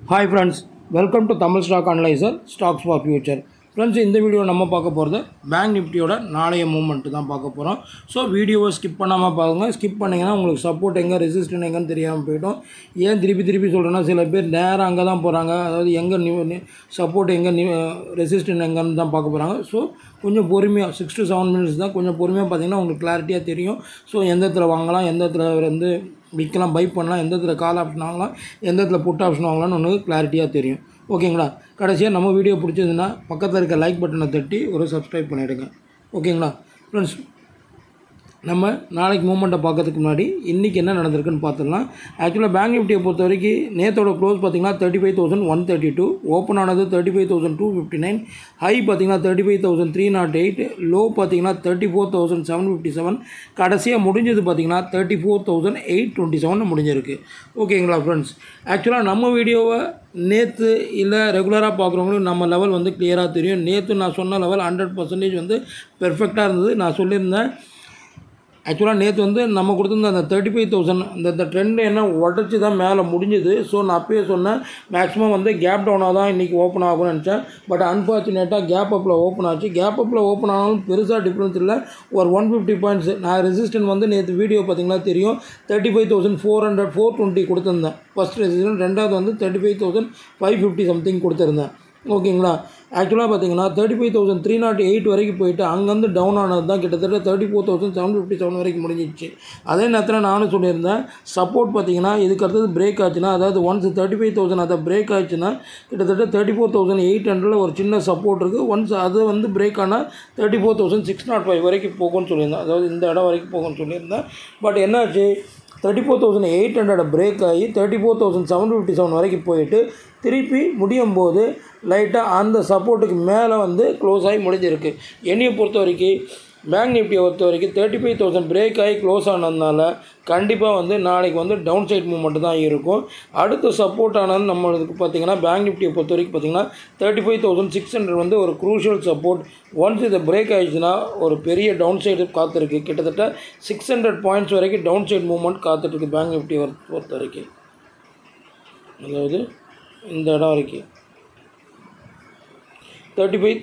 Hi friends welcome to Tamil stock analyser stocks for future friends இந்த video நம்ம பார்க்க போகிறது பேங்க் நிஃப்டியோட நாளைய மூமெண்ட்டு தான் பார்க்க போகிறோம் ஸோ வீடியோவை ஸ்கிப் பண்ணாமல் பாருங்க ஸ்கிப் பண்ணிங்கன்னா உங்களுக்கு சப்போர்ட் எங்கே ரெசிஸ்டன் எங்கன்னு தெரியாமல் போயிடும் ஏன் திருப்பி திருப்பி சொல்கிறேன்னா சில பேர் நேராக அங்கே தான் போகிறாங்க அதாவது எங்கே சப்போர்ட் எங்கே ரெசிஸ்டன் எங்கன்னு தான் பார்க்க போகிறாங்க ஸோ கொஞ்சம் பொறுமையாக சிக்ஸ் டு செவன் மினிட்ஸ் தான் கொஞ்சம் பொறுமையாக பார்த்தீங்கன்னா உங்களுக்கு கிளாரிட்டியாக தெரியும் ஸோ எந்த இடத்துல வாங்கலாம் எந்த இடத்துல வந்து விற்கலாம் பை பண்ணலாம் எந்த இடத்துல கால் ஆப்ஷன் வாங்கலாம் எந்த இடத்துல புட் ஆப்ஷன் வாங்கலாம்னு ஒன்று கிளாரிட்டியாக தெரியும் ஓகேங்களா கடைசியாக நம்ம வீடியோ பிடிச்சதுன்னா பக்கத்தில் இருக்க லைக் பட்டனை தட்டி ஒரு சப்ஸ்கிரைப் பண்ணிவிடுங்க ஓகேங்களா ஃப்ரெண்ட்ஸ் நம்ம நாளைக்கு மூமெண்ட்டை பார்க்கறதுக்கு முன்னாடி இன்றைக்கி என்ன நடந்திருக்குன்னு பார்த்துடலாம் ஆக்சுவலாக பேங்க் நிஃப்டியை பொறுத்த வரைக்கும் நேத்தோட க்ளோஸ் பார்த்தீங்கன்னா thirty five thousand one thirty two open ஆனது thirty five thousand two fifty nine high பார்த்தீங்கன்னா thirty five thousand three nought eight low பார்த்தீங்கன்னா thirty four thousand seven fifty seven கடைசியாக முடிஞ்சது பார்த்தீங்கன்னா thirty four thousand eight twenty seven முடிஞ்சிருக்கு ஓகேங்களா friends ஆக்சுவலாக நம்ம வீடியோவை நேற்று இல்லை ரெகுலராக பார்க்குறவங்களுக்கு நம்ம லெவல் வந்து கிளியராக தெரியும் நேற்று நான் சொன்ன லெவல் ஹண்ட்ரட் பர்சன்டேஜ் வந்து பெர்ஃபெக்டாக இருந்தது நான் சொல்லியிருந்தேன் ஆக்சுவலாக நேற்று வந்து நம்ம கொடுத்துருந்த அந்த தேர்ட்டி ஃபைவ் தௌசண்ட் அந்த இந்த ட்ரெண்ட் என்ன உடச்சி தான் மேலே முடிஞ்சுது ஸோ நான் அப்பயே சொன்னேன் மேக்ஸிமம் வந்து கேப் டவுனாக தான் இன்றைக்கி ஓப்பன் ஆகும்னு நினச்சேன் பட் அன்ஃபார்ச்சுனேட்டாக கேப் அப்பில் ஓப்பன் ஆச்சு கேப் அப்பில் ஓப்பன் ஆனாலும் பெருசாக டிஃப்ரென்ஸ் இல்லை ஒரு ஒன் ஃபிஃப்டி பாயிண்ட்ஸ் நான் ரெசிஸ்டன்ட் வந்து நேற்று வீடியோ பார்த்தீங்கன்னா தெரியும் thirty five thousand four hundred four twenty கொடுத்துருந்தேன் ஃபஸ்ட் ரெசிஸ்டன்ட் ரெண்டாவது வந்து thirty five thousand five fifty something கொடுத்துருந்தேன் ஓகேங்களா ஆக்சுவலாக பார்த்தீங்கன்னா thirty five thousand three nought eight வரைக்கும் போயிட்டு அங்கேருந்து டவுன் ஆனது தான் கிட்டத்தட்ட thirty four thousand seven fifty seven வரைக்கும் முடிஞ்சிச்சு அதே நேரத்தில் நானும் சொல்லியிருந்தேன் சப்போர்ட் பார்த்தீங்கன்னா இதுக்கு அடுத்தது பிரேக் ஆச்சுன்னா அதாவது ஒன்ஸ் தேர்ட்டி ஃபைவ் தௌசண்ட் அதை பிரேக் ஆச்சுன்னா கிட்டத்தட்ட தேர்ட்டி ஃபோர் தௌசண்ட் எயிட் ஹண்ட்ரடில் ஒரு சின்ன சப்போர்ட் இருக்குது ஒன்ஸ் அது வந்து பிரேக் ஆனால் thirty four thousand six nought five வரைக்கும் போகும்னு சொல்லியிருந்தேன் அதாவது இந்த இடம் வரைக்கும் போகும்னு சொல்லியிருந்தேன் பட் என்னாச்சு thirty four thousand eight hundred break ஆகி thirty four thousand seven fifty seven வரைக்கும் போயிட்டு திருப்பி முடியும் போது லைட்டாக அந்த சப்போர்ட்டுக்கு மேலே வந்து க்ளோஸ் ஆகி முடிஞ்சிருக்கு என்னையை பொறுத்த வரைக்கும் பேங்க் நிஃப்டியை பொறுத்த வரைக்கும் தேர்ட்டி ஃபைவ் தௌசண்ட் பிரேக் ஆகி க்ளோஸ் ஆனதுனால கண்டிப்பாக வந்து நாளைக்கு வந்து டவுன் சைட் மூவ்மெண்ட் தான் இருக்கும் அடுத்த சப்போர்ட் ஆனது நம்மளுக்கு பார்த்தீங்கன்னா பேங்க் நிஃப்டியை பொறுத்த வரைக்கும் பார்த்தீங்கன்னா thirty five thousand six hundred வந்து ஒரு க்ரூஷியல் சப்போர்ட் ஒன்ஸ் இது பிரேக் ஆயிடுச்சுன்னா ஒரு பெரிய டவுன் சைடு காத்திருக்கு கிட்டத்தட்ட சிக்ஸ் ஹண்ட்ரட் பாயிண்ட்ஸ் வரைக்கும் டவுன் சைட் மூவ்மெண்ட் காத்துட்ருக்கு பேங்க் நிஃப்டி பொறுத்த வரைக்கும் அதாவது இந்த இடம் வரைக்கும் thirty five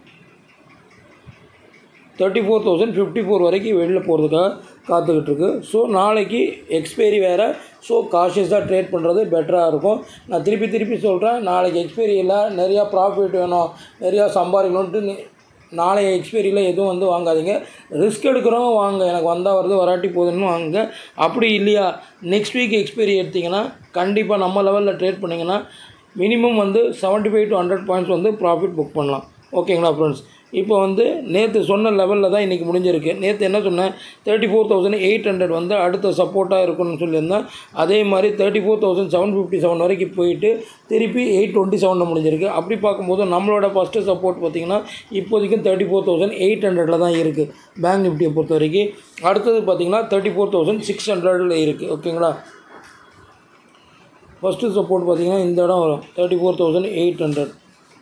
thirty four thousand fifty four வரைக்கும் வெளியில் போகிறதுக்காக காத்துக்கிட்டு இருக்கு ஸோ நாளைக்கு எக்ஸ்பைரி வேறு ஸோ காஷியஸாக ட்ரேட் பண்ணுறது பெட்டராக இருக்கும் நான் திருப்பி திருப்பி சொல்கிறேன் நாளைக்கு எக்ஸ்பைரியில் நிறையா ப்ராஃபிட் வேணும் நிறையா சம்பாதிக்கணுன்ட்டு நீ நாளைய எக்ஸ்பைரியில் எதுவும் வந்து வாங்காதீங்க ரிஸ்க் எடுக்கிறவங்க வாங்க எனக்கு வந்தால் வருது வராட்டி போகுதுன்னு வாங்குங்க அப்படி இல்லையா நெக்ஸ்ட் வீக் எக்ஸ்பைரி எடுத்திங்கன்னா கண்டிப்பாக நம்ம லெவலில் ட்ரேட் பண்ணிங்கன்னா மினிமம் வந்து seventy five to hundred points வந்து ப்ராஃபிட் புக் பண்ணலாம் ஓகேங்களா ஃப்ரெண்ட்ஸ் இப்போ வந்து நேற்று சொன்ன லெவலில் தான் இன்றைக்கி முடிஞ்சிருக்கு நேற்று என்ன சொன்னேன் thirty four thousand eight hundred வந்து அடுத்த சப்போர்ட்டாக இருக்கும்னு சொல்லியிருந்தேன் அதே மாதிரி thirty four thousand seven fifty seven வரைக்கும் போயிட்டு திருப்பி எயிட் டுவெண்ட்டி செவனில் முடிஞ்சிருக்கு அப்படி பார்க்கும்போது நம்மளோட ஃபஸ்ட்டு சப்போர்ட் பார்த்திங்கன்னா இப்போதைக்கும் தேர்ட்டி ஃபோர் தௌசண்ட் எயிட் ஹண்ட்ரடில் தான் இருக்குது பேங்க் நிஃப்டியை பொறுத்த வரைக்கும் அடுத்தது பார்த்திங்கன்னா தேர்ட்டி ஃபோர் தௌசண்ட் சிக்ஸ் ஹண்ட்ரடில் இருக்குது ஓகேங்களா ஃபஸ்ட்டு சப்போர்ட் பார்த்திங்கன்னா இந்த இடம் வரும் thirty four thousand eight hundred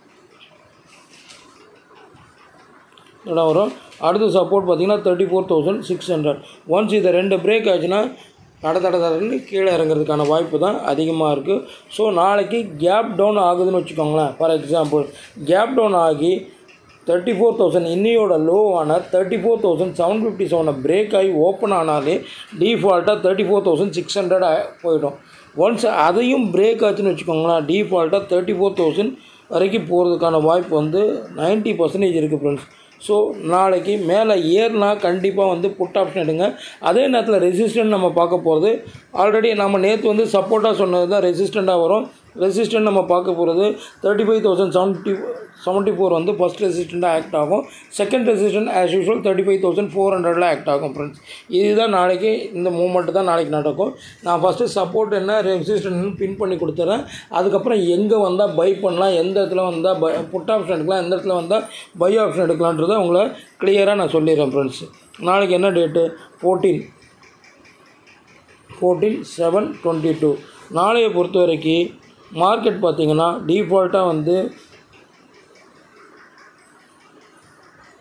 இடம் வரும் அடுத்த சப்போர்ட் பார்த்திங்கன்னா thirty four thousand six hundred once இதை ரெண்டு பிரேக் ஆச்சுன்னா தட தட தடன்னு கீழே இறங்குறதுக்கான வாய்ப்பு தான் அதிகமாக இருக்குது ஸோ நாளைக்கு கேப் டவுன் ஆகுதுன்னு வச்சுக்கோங்களேன் ஃபார் எக்ஸாம்பிள் கேப் டவுன் ஆகி தேர்ட்டி ஃபோர் தௌசண்ட் இன்னியோட லோவான thirty four thousand seven fifty செவனை பிரேக் ஆகி ஓப்பன் ஆனாலே டிஃபால்ட்டாக thirty four thousand six hundred போயிடும் ஒன்ஸ் அதையும் பிரேக் ஆச்சுன்னு வச்சுக்கோங்களேன் டிஃபால்ட்டாக தேர்ட்டி ஃபோர் தௌசண்ட் வரைக்கும் போகிறதுக்கான வாய்ப்பு வந்து நைன்ட்டி பர்சன்டேஜ் இருக்குது ஃப்ரெண்ட்ஸ் ஸோ நாளைக்கு மேலே ஏறினா கண்டிப்பாக வந்து புட் ஆப்ஷன் எடுங்க அதே நேரத்தில் ரெசிஸ்டன்ட் நம்ம பார்க்க போகிறது ஆல்ரெடி நம்ம நேற்று வந்து சப்போர்ட்டாக சொன்னது தான் ரெசிஸ்டண்ட்டாக வரும் ரெசிஸ்டன்ட் நம்ம பார்க்க போகிறது thirty five thousand seventy seventy four வந்து ஃபஸ்ட் ரெசிஸ்டண்ட்டாக ஆக்ட் ஆகும் second resistant as usual thirty five thousand four ஹண்ட்ரடில் ஆக்ட் ஆகும் ஃப்ரெண்ட்ஸ் இதுதான் நாளைக்கு இந்த மூமெண்ட் தான் நாளைக்கு நடக்கும் நான் ஃபஸ்ட்டு சப்போர்ட் என்ன ரெசிஸ்டன்ட்னு பின் பண்ணி கொடுத்துறேன் அதுக்கப்புறம் எங்கே வந்தால் பை பண்ணலாம் எந்த இடத்துல வந்தால் பை புட் ஆப்ஷன் எடுக்கலாம் எந்த இடத்துல வந்தால் பை ஆப்ஷன் எடுக்கலான்றதை உங்களை கிளியராக நான் சொல்லிடுறேன் ஃப்ரெண்ட்ஸ் நாளைக்கு என்ன date fourteen fourteen seven twenty two நாளையை பொறுத்த வரைக்கும் மார்க்கெட் பார்த்திங்கன்னா டிஃபால்ட்டாக வந்து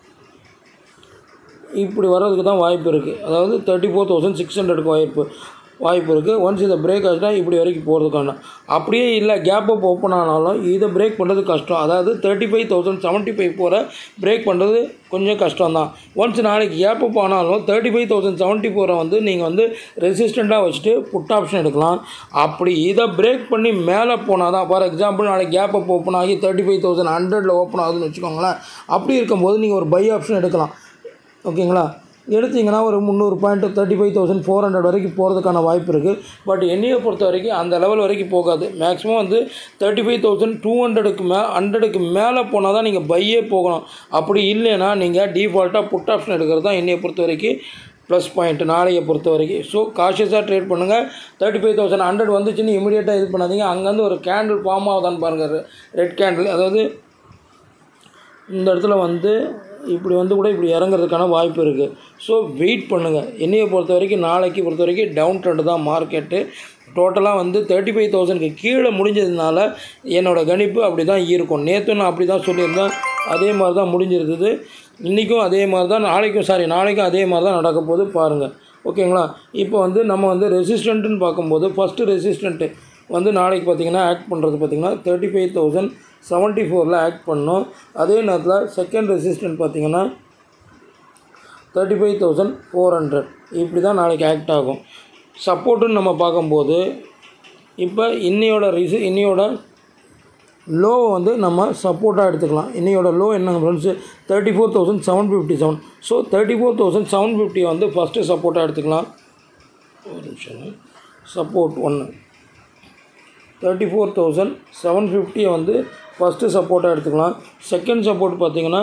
இப்படி வர்றதுக்கு தான் வாய்ப்பு இருக்குது அதாவது தேர்ட்டி ஃபோர் தௌசண்ட் சிக்ஸ் ஹண்ட்ரடுக்கு வாய்ப்பு வாய்ப்பு இருக்குது ஒன்ஸ் இதை பிரேக் ஆச்சுன்னா இப்படி வரைக்கும் போகிறதுக்கான அப்படியே இல்லை கேப் அப் ஓப்பன் ஆனாலும் இதை பிரேக் பண்ணுறது கஷ்டம் அதாவது thirty five thousand seventy five போகிற பிரேக் பண்ணுறது கொஞ்சம் கஷ்டம் தான் ஒன்ஸ் நாளைக்கு கேப் அப் ஆனாலும் தேர்ட்டி ஃபைவ் தௌசண்ட் செவன்ட்டி ஃபோரை வந்து நீங்கள் வந்து ரெசிஸ்டண்ட்டாக வச்சுட்டு புட் ஆப்ஷன் எடுக்கலாம் அப்படி இதை பிரேக் பண்ணி மேலே போனால் தான் ஃபார் எக்ஸாம்பிள் நாளைக்கு கேப் அப் ஓப்பன் ஆகி தேர்ட்டி ஃபைவ் தௌசண்ட் ஹண்ட்ரடில் ஓப்பன் ஆகுதுன்னு வச்சுக்கோங்களேன் அப்படி இருக்கும்போது நீங்கள் ஒரு பை ஆப்ஷன் எடுக்கலாம் ஓகேங்களா எடுத்தீங்கன்னா ஒரு முந்நூறு point thirty five thousand four hundred வரைக்கும் போகிறதுக்கான வாய்ப்பு இருக்குது பட் என்னையை பொறுத்த வரைக்கும் அந்த லெவல் வரைக்கும் போகாது மேக்ஸிமம் வந்து தேர்ட்டி ஃபைவ் தௌசண்ட் டூ ஹண்ட்ரடுக்கு மே ஹண்ட்ரடுக்கு மேலே போனால் தான் நீங்கள் பையே போகணும் அப்படி இல்லைன்னா நீங்கள் டிஃபால்ட்டாக புட் ஆப்ஷன் எடுக்கிறது தான் என்னையை பொறுத்த வரைக்கும் ப்ளஸ் பாயிண்ட் நாளையை பொறுத்த வரைக்கும் ஸோ காஷியஸாக ட்ரேட் பண்ணுங்கள் தேர்ட்டி ஃபைவ் தௌசண்ட் ஹண்ட்ரட் வந்துச்சுன்னு இமீடியட்டாக இது பண்ணாதீங்க அங்கேருந்து ஒரு கேண்டில் ஃபார்ம் ஆகுதான்னு பாருங்கள் ரெட் கேண்டில் அதாவது இந்த இடத்துல வந்து இப்படி வந்து கூட இப்படி இறங்குறதுக்கான வாய்ப்பு இருக்குது ஸோ வெயிட் பண்ணுங்கள் என்னையை பொறுத்த வரைக்கும் நாளைக்கு பொறுத்த வரைக்கும் டவுன் ட்ரெண்டு தான் மார்க்கெட்டு டோட்டலாக வந்து தேர்ட்டி ஃபைவ் தௌசண்ட்க்கு கீழே முடிஞ்சதுனால என்னோடய கணிப்பு அப்படி தான் இருக்கும் நேற்று நான் அப்படி தான் சொல்லியிருந்தேன் அதே மாதிரி தான் முடிஞ்சிருக்குது இன்றைக்கும் அதே மாதிரி தான் நாளைக்கும் சாரி நாளைக்கும் அதே மாதிரி தான் நடக்க போகுது பாருங்கள் ஓகேங்களா இப்போ வந்து நம்ம வந்து ரெசிஸ்டண்ட்டுன்னு பார்க்கும்போது ஃபஸ்ட்டு ரெசிஸ்டண்ட்டு வந்து நாளைக்கு பார்த்தீங்கன்னா ஆக்ட் பண்ணுறது பார்த்தீங்கன்னா தேர்ட்டி ஃபைவ் தௌசண்ட் செவன்ட்டி ஃபோரில் ஆக்ட் பண்ணோம் அதே நேரத்தில் செகண்ட் ரெசிஸ்டன்ட் பார்த்தீங்கன்னா thirty five thousand four hundred இப்படி தான் நாளைக்கு ஆக்ட் ஆகும் சப்போர்ட்டுன்னு நம்ம பார்க்கும்போது இப்போ இன்னையோட ரிசி இன்னையோட லோவை வந்து நம்ம சப்போர்ட்டாக எடுத்துக்கலாம் இன்னையோட லோ என்னங்க friends thirty four thousand seven fifty seven so thirty four thousand seven ஃபிஃப்டியை வந்து ஃபஸ்ட்டு சப்போர்ட்டாக எடுத்துக்கலாம் ஒரு நிமிஷம் சப்போர்ட் ஒன்று தேர்ட்டி ஃபோர் தௌசண்ட் செவன் ஃபிஃப்டியை வந்து ஃபஸ்ட்டு சப்போர்ட்டாக எடுத்துக்கலாம் செகண்ட் சப்போர்ட் பார்த்தீங்கன்னா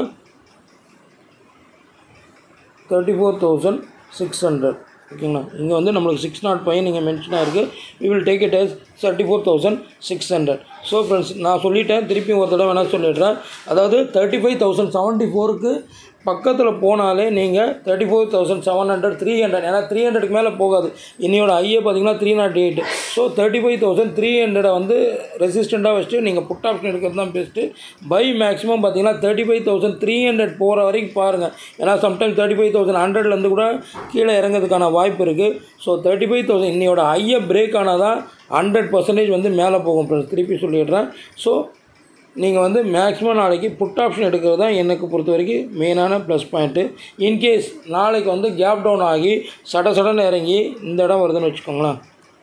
thirty four thousand six hundred ஓகேங்களா இங்கே வந்து நம்மளுக்கு சிக்ஸ் நாட் ஃபைவ் நீங்கள் மென்ஷனாக இருக்குது we will take it as thirty four thousand six hundred so friends நான் சொல்லிட்டேன் திருப்பி ஒரு தடவை வேணால் சொல்லிடுறேன் அதாவது தேர்ட்டி ஃபைவ் தௌசண்ட் செவன்ட்டி ஃபோருக்கு பக்கத்தில் போனாலே நீங்கள் thirty four thousand seven hundred three hundred ஏன்னா த்ரீ ஹண்ட்ரடுக்கு மேலே போகாது இன்னையோட ஐயே பார்த்தீங்கன்னா three nought eight so thirty five thousand three ஹண்ட்ரடை வந்து ரெசிஸ்டண்ட்டாக வச்சுட்டு நீங்கள் புட் ஆப்ஷன் எடுக்கிறது தான் பெஸ்ட்டு பை மேக்ஸிமம் பார்த்தீங்கன்னா thirty five thousand three hundred போகிற வரைக்கும் பாருங்கள் ஏன்னா சம்டைம் தேர்ட்டி ஃபைவ் தௌசண்ட் ஹண்ட்ரட்லேருந்து கூட கீழே இறங்கிறதுக்கான வாய்ப்பு இருக்குது ஸோ தேர்ட்டி ஃபைவ் தௌசண்ட் இன்னையோட ஐயை பிரேக் ஆனால் தான் ஹண்ட்ரட் பர்சன்டேஜ் வந்து மேலே போகும் friends. திருப்பி சொல்லிடுறேன் ஸோ நீங்கள் வந்து மேக்ஸிமம் நாளைக்கு புட் ஆப்ஷன் எடுக்கிறது தான் எனக்கு பொறுத்த வரைக்கும் மெயினான ப்ளஸ் பாயிண்ட்டு இன்கேஸ் நாளைக்கு வந்து கேப் டவுன் ஆகி சட சடன்னு இறங்கி இந்த இடம் வருதுன்னு வச்சுக்கோங்களேன்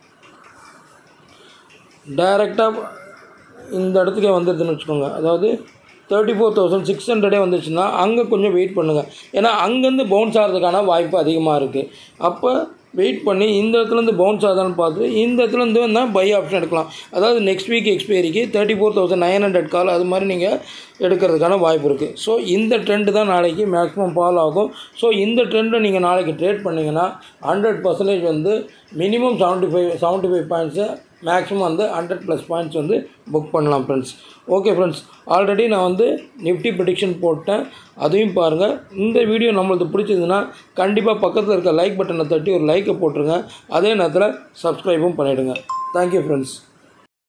டைரெக்டாக இந்த இடத்துக்கே வந்துடுதுன்னு வச்சுக்கோங்க அதாவது தேர்ட்டி ஃபோர் தௌசண்ட் சிக்ஸ் ஹண்ட்ரடே வந்துச்சுன்னா அங்கே கொஞ்சம் வெயிட் பண்ணுங்கள் ஏன்னா அங்கேருந்து பவுன்ஸ் ஆகிறதுக்கான வாய்ப்பு அதிகமாக இருக்குது அப்போ வெயிட் பண்ணி இந்த இடத்துலேருந்து பவுன்ஸ் ஆகுதான்னு பார்த்து இந்த இடத்துலேருந்து வந்தால் பை ஆப்ஷன் எடுக்கலாம் அதாவது நெக்ஸ்ட் வீக் எக்ஸ்பைரிக்கு thirty four thousand nine hundred call அது மாதிரி நீங்கள் எடுக்கிறதுக்கான வாய்ப்பு இருக்குது ஸோ இந்த ட்ரெண்டு தான் நாளைக்கு மேக்ஸிமம் ஃபாலோ ஆகும் ஸோ இந்த ட்ரெண்டை நீங்கள் நாளைக்கு ட்ரேட் பண்ணிங்கன்னா ஹண்ட்ரட் பர்சன்டேஜ் வந்து minimum seventy five seventy five பாயிண்ட்ஸை மேக்ஸிமம் வந்து ஹண்ட்ரட் ப்ளஸ் பாயிண்ட்ஸ் வந்து புக் பண்ணலாம் ஃப்ரெண்ட்ஸ் ஓகே ஃப்ரெண்ட்ஸ் ஆல்ரெடி நான் வந்து நிஃப்டி ப்ரிடிக்ஷன் போட்டேன் அதையும் பாருங்கள் இந்த வீடியோ நம்மளுக்கு பிடிச்சதுன்னா கண்டிப்பாக பக்கத்தில் இருக்க லைக் பட்டனை தட்டி ஒரு லைக்கை போட்டுருங்க அதே நேரத்தில் சப்ஸ்கிரைபும் பண்ணிவிடுங்க தேங்க்யூ ஃப்ரெண்ட்ஸ்